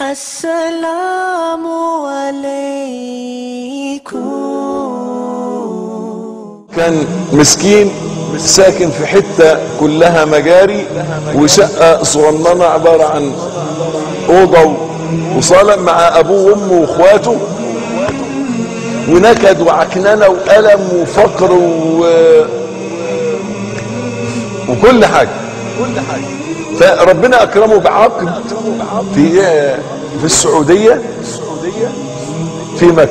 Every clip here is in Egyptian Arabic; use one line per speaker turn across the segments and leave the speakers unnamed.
السلام عليكم
كان مسكين ساكن في حتة كلها مجاري وشقة صغننة عبارة عن أوضة وصالة مع أبوه وأمه وإخواته ونكد وعكننة وألم وفقر و... وكل حاجة كل حاجة فربنا أكرمه بعقد في في السعودية في مكة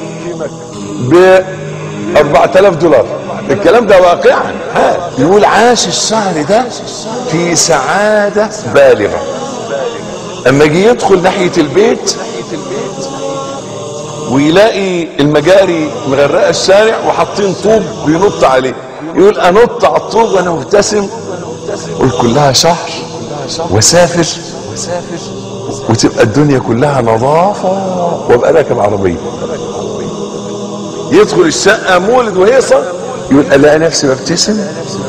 ب 4000 دولار الكلام ده واقعا ها يقول عاش الشهر ده في سعادة بالغة اما جه يدخل ناحية البيت ويلاقي المجاري مغرقة الشارع وحاطين طوب بينط عليه يقول انط على الطوب وانا مبتسم قول كلها شهر وسافر وتبقى الدنيا كلها نظافة وابقى راكب عربية يدخل الشقة مولد وهيصة يقول الاقي نفسي ببتسم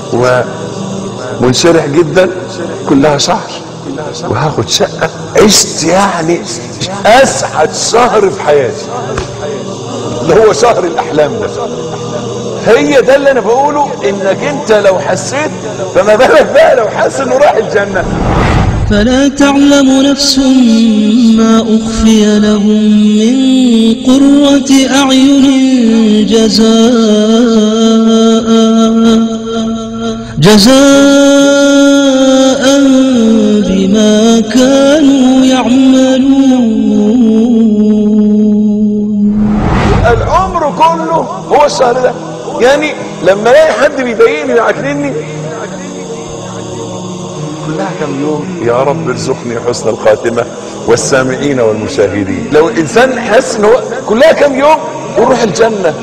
ومنشرح جدا كلها شهر وهاخد شقة عشت يعني اسعد شهر في حياتي اللي هو شهر الاحلام ده هي ده اللي انا بقوله انك انت لو حسيت فما بالك بقى لو حاسس انه راح الجنة
فلا تعلم نفس ما أخفي لهم من قرة أعين جزاء جزاء بما كانوا يعملون
العمر كله هو الشهر ده يعني لما الاقي حد بيضايقني ويعكنني كلها كم يوم يا رب ارزقني حسن الخاتمة والسامعين والمشاهدين لو الانسان حس ان هو كلها كم يوم وروح الجنة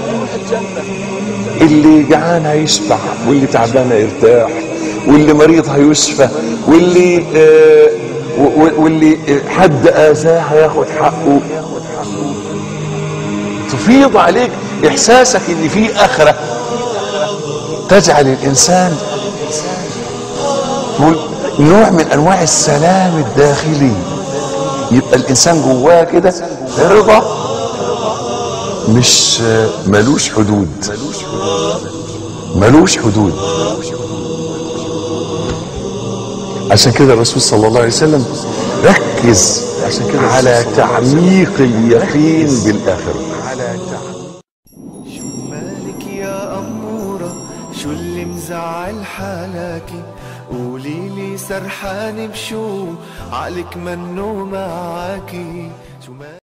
اللي جعان هيشبع واللي تعبان هيرتاح واللي مريض هيشفى واللي آه و- واللي آه، حد اذاه هياخد حقه تفيض عليك احساسك ان في اخره تجعل الانسان تقول نوع من انواع السلام الداخلي يبقى الانسان جواه كده رضا مش ملوش حدود ملوش حدود عشان كده الرسول صلى الله عليه وسلم ركز عشان كده على تعميق اليقين بالاخره
شو مالك يا أمورة شو اللي مزعل حالك قولي لي سرحان بشو عقلك منو معاكي شو مالك